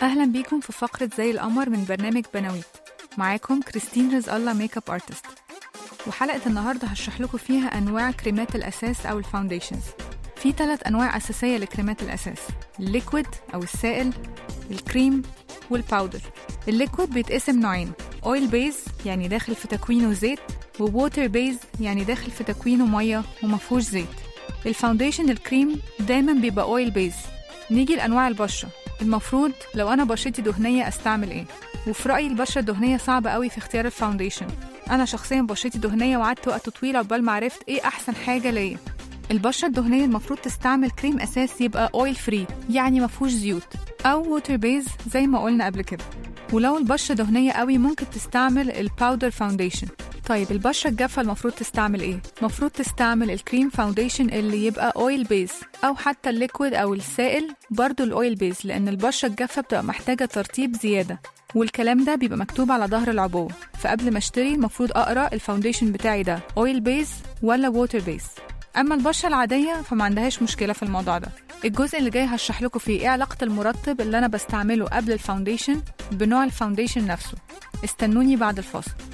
أهلا بيكم في فقرة زي القمر من برنامج بناويت معاكم كريستين رزق الله ميك اب ارتست وحلقة النهاردة هشرح لكم فيها أنواع كريمات الأساس أو الفاونديشنز في ثلاث أنواع أساسية لكريمات الأساس الليكويد أو السائل الكريم والباودر الليكويد بيتقسم نوعين اويل بيز يعني داخل في تكوينه زيت وووتر بيز يعني داخل في تكوينه مية ومفهوش زيت الفاونديشن الكريم دايما بيبقى اويل بيز نيجي لأنواع البشرة المفروض لو أنا بشرتي دهنية أستعمل إيه وفي رأيي البشرة الدهنية صعبة قوي في اختيار الفاونديشن أنا شخصيا بشرتي دهنية وقعدت وقت طويل عقبال ما عرفت إيه أحسن حاجة ليا البشرة الدهنية المفروض تستعمل كريم أساس يبقى أويل فري يعني مفهوش زيوت أو ووتر بيز زي ما قلنا قبل كده ولو البشرة دهنية قوي ممكن تستعمل الباودر فاونديشن طيب البشرة الجافة المفروض تستعمل ايه؟ المفروض تستعمل الكريم فاونديشن اللي يبقى اويل بيز او حتى الليكويد او السائل برضو الاويل بيز لان البشرة الجافة بتبقى محتاجة ترطيب زيادة والكلام ده بيبقى مكتوب على ظهر العبوة فقبل ما اشتري المفروض اقرا الفاونديشن بتاعي ده اويل بيز ولا ووتر بيز اما البشره العاديه فما عندهاش مشكله في الموضوع ده الجزء اللي جاي هشرح لكم فيه ايه علاقه المرطب اللي انا بستعمله قبل الفاونديشن بنوع الفاونديشن نفسه استنوني بعد الفاصل